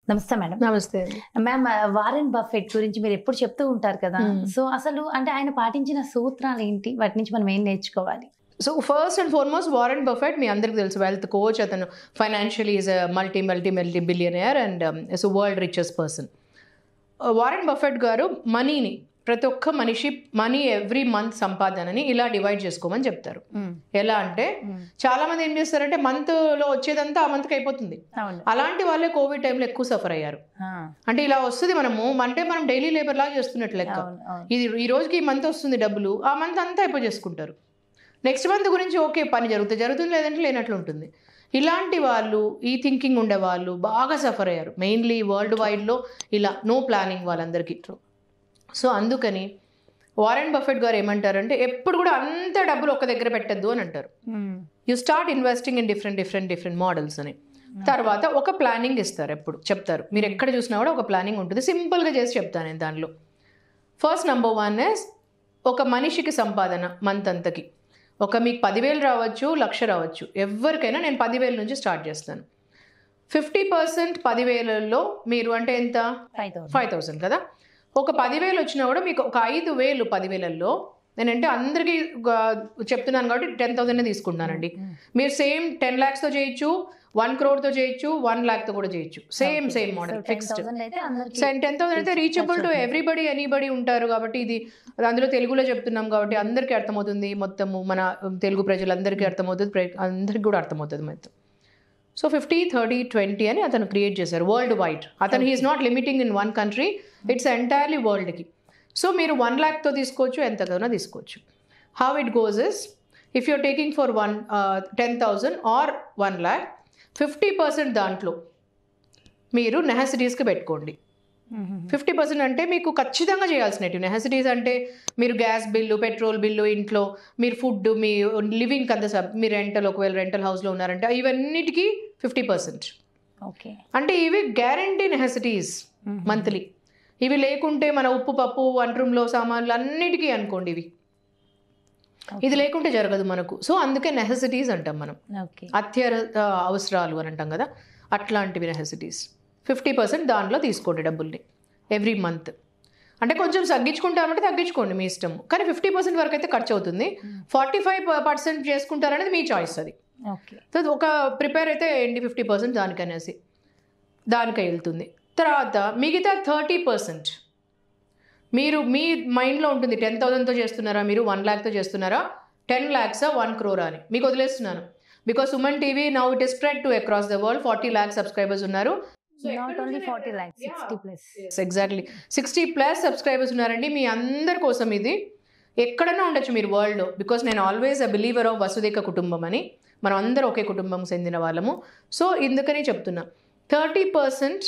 నమస్తే మేడం నమస్తే అండి మ్యామ్ వారెన్ బఫెట్ గురించి మీరు ఎప్పుడు చెప్తూ ఉంటారు కదా Hmm. సో అసలు అంటే ఆయన పాటించిన సూత్రాలు ఏంటి వాటి నుంచి మనం ఏం నేర్చుకోవాలి so first and foremost Warren Buffett మీ అందరికి తెలుసు వెల్త్ కోచ్ అతను financially is multi multi multi billionaire and is world richest person Warren Buffett garu మనీని ప్రతి ఒక్క మనిషి మనీ ఎవ్రీ మంత్ సంపాదనని ఇలా డివైడ్ చేసుకోమని చెప్తారు ఎలా అంటే చాలా మంది ఏం చేస్తారంటే మంత్ లో వచ్చేదంతా ఆ మంత్కి అయిపోతుంది అవును అలాంటి వాళ్ళే కోవిడ్ టైంలో ఎక్కువ సఫర్ అయ్యారు ఆ, అంటే ఇలా వస్తుంది మనము అంటే మనం డైలీ లేబర్ లాగా చేస్తున్నట్లు లెక్క అవును అవును ఇది ఈ రోజుకి ఈ మంత్ వస్తుంది డబ్బులు ఆ మంత్ అంతా అయిపో చేసుకుంటారు నెక్స్ట్ మంత్ గురించి ఓకే పని జరుగుతుంది జరుగుతుంది లేదంటే లేనట్లు ఉంటుంది ఇలాంటి వాళ్ళు ఈ థింకింగ్ ఉండే వాళ్ళు బాగా సఫర్ అయ్యారు మెయిన్లీ వరల్డ్ వైడ్లో ఇలా నో ప్లానింగ్ వాళ్ళందరికీ సో అందుకని వారెన్ బఫెట్ గారు ఏమంటారంటే ఎప్పుడు కూడా అంత డబ్బులు ఒక దగ్గర పెట్టద్దు అని అంటారు మ్మ్. You start investing in different different different models అని తర్వాత ఒక ప్లానింగ్ ఇస్తారు ఎప్పుడు చెప్తారు మీరు ఎక్కడ చూసినా కూడా ఒక ప్లానింగ్ ఉంటుంది సింపుల్గా చేసి చెప్తాను నేను దానిలో ఫస్ట్ నెంబర్ వన్ ఇస్ ఒక మనిషికి సంపాదన మంత్ అంతకి ఒక మీకు పదివేలు రావచ్చు లక్ష రావచ్చు ఎవరికైనా నేను పదివేల నుంచి స్టార్ట్ చేస్తాను ఫిఫ్టీ పర్సెంట్ పదివేలలో మీరు అంటే ఎంత ఫైవ్ థౌసండ్ ఫైవ్ థౌసండ్ కదా ఒక పదివేలు వచ్చినా కూడా మీకు ఒక ఐదు వేలు పదివేలలో నేనంటే అందరికీ గా- చెప్తున్నాను కాబట్టి టెన్ థౌసండ్ తీసుకుంటున్నానండి మీరు సేమ్ టెన్ ల్యాక్స్తో చేయొచ్చు వన్ క్రోర్తో చేయొచ్చు వన్ ల్యాక్తో కూడా చేయొచ్చు సేమ్ సేమ్ మోడల్ ఫిక్స్డ్ అయితే అందరికి టెన్ థౌసండ్ అయితే రీచబుల్ టు ఎవ్రీబడి ఎనీబడి ఉంటారు కాబట్టి ఇది అందులో తెలుగులో చెప్తున్నాం కాబట్టి అందరికీ అర్థమవుతుంది మొత్తము మన తెలుగు ప్రజలందరికీ అర్థమవుతుంది ప్ర- అందరికీ కూడా అర్థమవుతుంది మొత్తం సో ఫిఫ్టీ థర్టీ ట్వంటీ అని అతను క్రియేట్ చేశారు వరల్డ్ వైడ్ అతను he's not limiting in one country it's entirely వరల్డ్కి సో మీరు వన్ ల్యాక్తో తీసుకోవచ్చు ఎంతగానో తీసుకోవచ్చు how it goes is if you're taking for one ten thousand or one lakh fifty percent దాంట్లో మీరు నెహసిటీస్కి పెట్టుకోండి ఫిఫ్టీ పర్సెంట్ అంటే మీకు ఖచ్చితంగా చేయాల్సినవి నెహసిటీస్ అంటే మీరు గ్యాస్ బిల్లు పెట్రోల్ బిల్లు ఇంట్లో మీరు ఫుడ్ మీ లివింగ్ అంత సబ్ మీ రెంటల్ ఒకవేళ రెంటల్ హౌస్లో ఉన్నారంటే ఇవన్నిటికీ ఫిఫ్టీ పర్సెంట్ ఓకే అంటే ఇవి గ్యారంటీ నెహసిటీస్ మంత్లీ ఇవి లేకుంటే మన ఉప్పు పప్పు వన్ రూమ్లో సామాన్లు అన్నిటికీ అనుకోండి ఇవి ఇది లేకుంటే జరగదు మనకు సో అందుకే నెహసిటీస్ అంటాం మనం ఓకే అత్యర ఆ, అవసరాలు అని అంటాం కదా అట్లాంటివి నెసెసిటీస్ ఫిఫ్టీ పర్సెంట్ దాంట్లో తీసుకోండి డబ్బుల్ని ఎవ్రీ మంత్ అంటే కొంచెం తగ్గించుకుంటామంటే తగ్గించుకోండి మీ ఇష్టం కానీ ఫిఫ్టీ పర్సెంట్ వరకు అయితే ఖర్చు అవుతుంది ఫార్టీ ఫైవ్ పర్సెంట్ చేసుకుంటారనేది మీ చాయిస్ అది ఓకే సో ఒక ప్రిపేర్ అయితే ఏంటి ఫిఫ్టీ పర్సెంట్ దానికనేసి దానికే వెళ్తుంది తర్వాత మిగతా థర్టీ పర్సెంట్ మీరు మీ మైండ్లో ఉంటుంది టెన్ థౌసండ్తో చేస్తున్నారా మీరు వన్ ల్యాక్తో చేస్తున్నారా టెన్ ల్యాక్సా వన్ క్రోర్ అని మీకు వదిలేస్తున్నాను because Suman TV now it is spread to across the world forty lakhs subscribers ఉన్నారు not only forty lakhs sixty plus exactly sixty plus subscribers ఉన్నారండి మీ అందరి కోసం ఇది ఎక్కడైనా ఉండొచ్చు మీరు వరల్డ్లో బికాస్ నేను ఆల్వేస్ అ బిలీవర్ ఆఫ్ వసుదేక కుటుంబం అని మనం అందరూ ఒకే కుటుంబం చెందిన వాళ్ళము సో ఇందుకనే చెప్తున్నా థర్టీ పర్సెంట్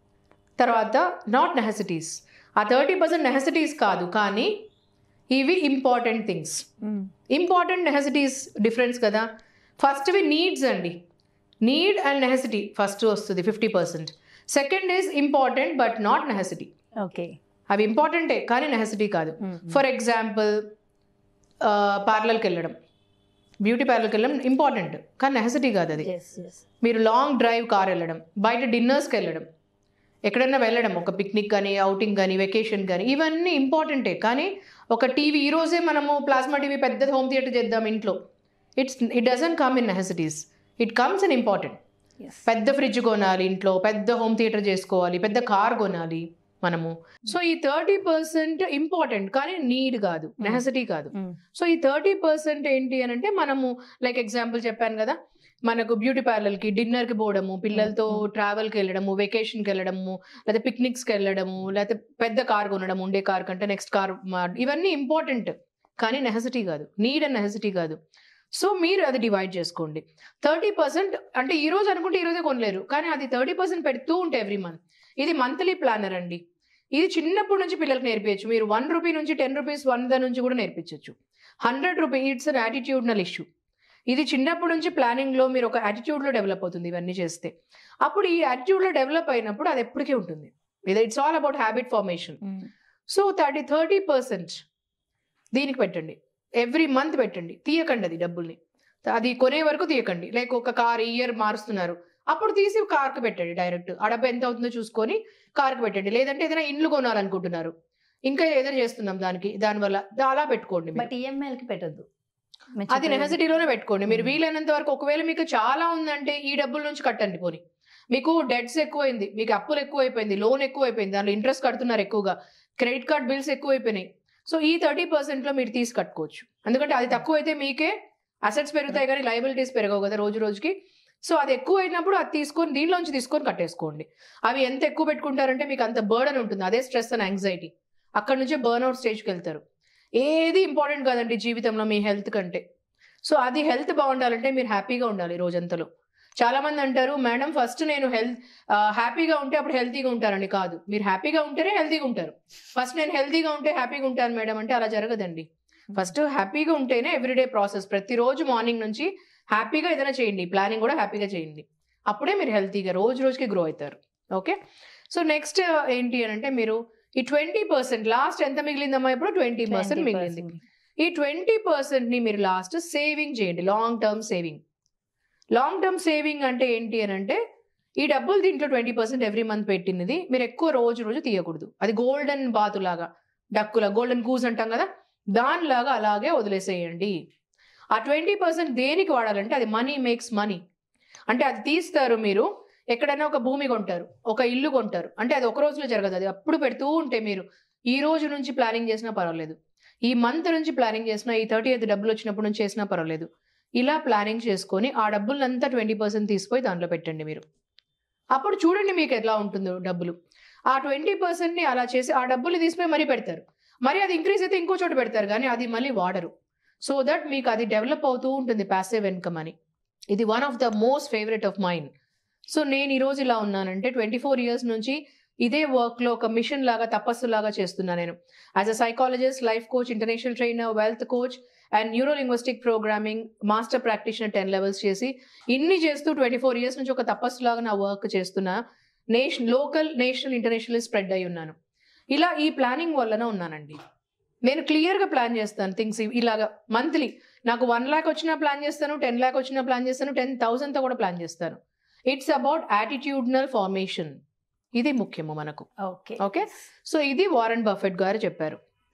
తర్వాత నాట్ నెహసిటీస్ ఆ థర్టీ పర్సెంట్ నెహసిటీస్ కాదు కానీ ఇవి important things important necessities difference కదా ఫస్ట్వి నీడ్స్ అండి నీడ్ అండ్ నెహసిటీ ఫస్ట్ వస్తుంది fifty percent second is important but not necessity okay అవి ఇంపార్టెంటే కానీ నెహసిటీ కాదు ఫర్ ఎగ్జాంపుల్ పార్లర్కి వెళ్ళడం బ్యూటీ పార్లర్కి వెళ్ళడం ఇంపార్టెంట్ కానీ నెహసిటీ కాదు అది ఎస్ ఎస్ మీరు లాంగ్ డ్రైవ్ కార్ వెళ్ళడం బయట డిన్నర్స్కి వెళ్ళడం ఎక్కడైనా వెళ్ళడం ఒక పిక్నిక్ కానీ అవుటింగ్ కానీ వెకేషన్ కానీ ఇవన్నీ ఇంపార్టెంటే కానీ ఒక టీవీ ఈ రోజే మనము ప్లాస్మా టీవీ పెద్ద హోమ్ థియేటర్ చేద్దాం ఇంట్లో it's it doesn't come in necessities it comes in important ఎస్ పెద్ద ఫ్రిడ్జ్ కొనాలి ఇంట్లో పెద్ద హోమ్ థియేటర్ చేసుకోవాలి పెద్ద కార్ కొనాలి మనము సో ఈ థర్టీ పర్సెంట్ ఇంపార్టెంట్ కానీ నీడ్ కాదు నెసెసిటీ కాదు సో ఈ థర్టీ పర్సెంట్ ఏంటి అని అంటే మనము లైక్ ఎగ్జాంపుల్ చెప్పాను కదా మనకు బ్యూటీ పార్లర్కి డిన్నర్కి పోవడము పిల్లలతో ట్రావెల్కి వెళ్ళడము వెకేషన్కి వెళ్ళడము లేకపోతే పిక్నిక్స్కి వెళ్ళడము లేకపోతే పెద్ద కార్ కొనడం ఉండే కార్ కంటే నెక్స్ట్ కార్ ఇవన్నీ ఇంపార్టెంట్ కానీ నెహసిటీ కాదు నీడ్ అండ్ నెహసిటీ కాదు సో మీరు అది డివైడ్ చేసుకోండి థర్టీ పర్సెంట్ అంటే ఈ రోజు అనుకుంటే ఈ రోజే కొనలేరు కానీ అది థర్టీ పర్సెంట్ పెడుతూ ఉంటే ఎవ్రీ మంత్ ఇది మంత్లీ ప్లానర్ అండి ఇది చిన్నప్పటి నుంచి పిల్లలకు నేర్పించచ్చు మీరు వన్ రూపీ నుంచి టెన్ రూపీస్ వంద నుంచి కూడా నేర్పించవచ్చు hundred rupee it's an attitudinal issue ఇది చిన్నప్పటి నుంచి ప్లానింగ్లో మీరు ఒక యాటిట్యూడ్లో డెవలప్ అవుతుంది ఇవన్నీ చేస్తే అప్పుడు ఈ యాటిట్యూడ్లో డెవలప్ అయినప్పుడు అది ఎప్పటికీ ఉంటుంది ఇది it's all about habit formation so thirty thirty percent దీనికి పెట్టండి ఎవ్రీ మంత్ పెట్టండి తీయకండి అది డబ్బుల్ని అది కొనే వరకు తీయకండి లైక్ ఒక కార్ ఇయర్ మారుస్తున్నారు అప్పుడు తీసి కార్కి పెట్టండి డైరెక్ట్ ఆ డబ్బు ఎంత అవుతుందో చూసుకొని కార్కి పెట్టండి లేదంటే ఏదైనా ఇండ్లు కొనాలనుకుంటున్నారు ఇంకా ఏదైనా చేస్తున్నాం దానికి దానివల్ల దా- అలా పెట్టుకోండి మీరు. బట్ ఈఎంఐలకి పెట్టద్దు అది నెసెసిటీలోనే పెట్టుకోండి మీరు మ్మ్. వీలైనంత వరకు ఒకవేళ మీకు చాలా ఉందంటే ఈ డబ్బుల నుంచి కట్టండి పోని మీకు డెట్స్ ఎక్కువైంది మీకు అప్పులు ఎక్కువైపోయింది లోన్ ఎక్కువైపోయింది దాంట్లో ఇంట్రెస్ట్ కడుతున్నారు ఎక్కువగా క్రెడిట్ కార్డ్ బిల్స్ ఎక్కువైపోయినాయి సో ఈ థర్టీ లో మీరు తీసి కట్టుకోవచ్చు ఎందుకంటే అది తక్కువ అయితే మీకే అసెట్స్ పెరుగుతాయి కానీ లైబిలిటీస్ పెరగవు కదా రోజు రోజుకి సో అది ఎక్కువ అయినప్పుడు అది తీసుకొని దీనిలోంచి తీసుకొని కట్టేసుకోండి అవి ఎంత ఎక్కువ పెట్టుకుంటారంటే మీకు అంత బర్డన్ ఉంటుంది అదే స్ట్రెస్ అండ్ యాంగ్జైటీ అక్కడ నుంచే బర్న్అవుట్ స్టేజ్కి వెళ్తారు ఏది ఇంపార్టెంట్ కాదండి జీవితంలో మీ హెల్త్ కంటే సో అది హెల్త్ బాగుండాలంటే మీరు హ్యాపీగా ఉండాలి ఈ రోజంతలో చాలా మంది అంటారు మేడం ఫస్ట్ నేను హెల్త్ హ్యాపీగా ఉంటే అప్పుడు హెల్తీగా ఉంటారని కాదు మీరు హ్యాపీగా ఉంటేనే హెల్తీగా ఉంటారు ఫస్ట్ నేను హెల్తీగా ఉంటే హ్యాపీగా ఉంటాను మేడం అంటే అలా జరగదండి ఫస్ట్ హ్యాపీగా ఉంటేనే ఎవ్రీడే ప్రాసెస్ ప్రతిరోజు మార్నింగ్ నుంచి హ్యాపీగా ఏదైనా చేయండి ప్లానింగ్ కూడా హ్యాపీగా చేయండి అప్పుడే మీరు హెల్తీగా రోజు రోజుకి గ్రో అవుతారు ఓకే సో నెక్స్ట్ ఏంటి అని అంటే మీరు ఈ ట్వంటీ పర్సెంట్ లాస్ట్ ఎంత మిగిలిందమ్మా ఇప్పుడు ట్వంటీ పర్సెంట్ మిగిలింది ఈ ట్వంటీ పర్సెంట్ ని మీరు లాస్ట్ సేవింగ్ చేయండి long term saving long term saving అంటే ఏంటి అని అంటే ఈ డబ్బులు దీంట్లో ట్వంటీ పర్సెంట్ ఎవ్రీ మంత్ పెట్టినది మీరు ఎక్కువ రోజు రోజు తీయకూడదు అది గోల్డెన్ బాతు లాగా డక్కుల గోల్డెన్ కూస్ అంటాం కదా దానిలాగా అలాగే వదిలేసేయండి ఆ ట్వంటీ పర్సెంట్ దేనికి వాడాలంటే అది మనీ మేక్స్ మనీ అంటే అది తీస్తారు మీరు ఎక్కడైనా ఒక భూమి కొంటారు ఒక ఇల్లు కొంటారు అంటే అది ఒక రోజులో జరగదు అది అప్పుడు పెడుతూ ఉంటే మీరు ఈ రోజు నుంచి ప్లానింగ్ చేసినా పర్వాలేదు ఈ మంత్ నుంచి ప్లానింగ్ చేసినా ఈ థర్టీ ఎయిత్ డబ్బులు వచ్చినప్పుడు నుంచి చేసినా పర్వాలేదు ఇలా ప్లానింగ్ చేసుకొని ఆ డబ్బులంతా ట్వంటీ పర్సెంట్ తీసిపోయి దాంట్లో పెట్టండి మీరు అప్పుడు చూడండి మీకు ఎలా ఉంటుందో డబ్బులు ఆ ట్వంటీ పర్సెంట్ని అలా చేసి ఆ డబ్బులు తీసిపోయి మరీ పెడతారు మరి అది ఇంక్రీజ్ అయితే ఇంకో చోట పెడతారు కానీ అది మళ్ళీ వాడరు సో దట్ మీకు అది డెవలప్ అవుతూ ఉంటుంది ప్యాసివ్ ఇన్కమ్ అని ఇది one of the most favourite of mind so నేను ఈరోజు ఇలా ఉన్నానంటే ట్వంటీ ఫోర్ ఇయర్స్ నుంచి ఇదే వర్క్లో ఒక మిషన్ లాగా తపస్సు లాగా చేస్తున్నా నేను as a psychologist life coach international trainer wealth coach and neuro linguistic programming master practitioner ten levels చేసి ఇన్ని చేస్తూ ట్వంటీ ఫోర్ ఇయర్స్ నుంచి ఒక తపస్సు లాగా నా వర్క్ చేస్తున్నా nation local national international spread అయి ఉన్నాను ఇలా ఈ ప్లానింగ్ వల్లన ఉన్నానండి నేను క్లియర్గా ప్లాన్ చేస్తాను థింగ్స్ ఇలాగా మంత్లీ నాకు వన్ ల్యాక్ వచ్చినా ప్లాన్ చేస్తాను టెన్ ల్యాక్ వచ్చినా ప్లాన్ చేస్తాను టెన్ థౌసండ్తో కూడా ప్లాన్ చేస్తాను ఇట్స్ అబౌట్ యాటిట్యూడ్నల్ ఫార్మేషన్ ఇది ముఖ్యము మనకు ఓకే Okay. సో ఇది వారెన్ బఫెట్ గారు చెప్పారు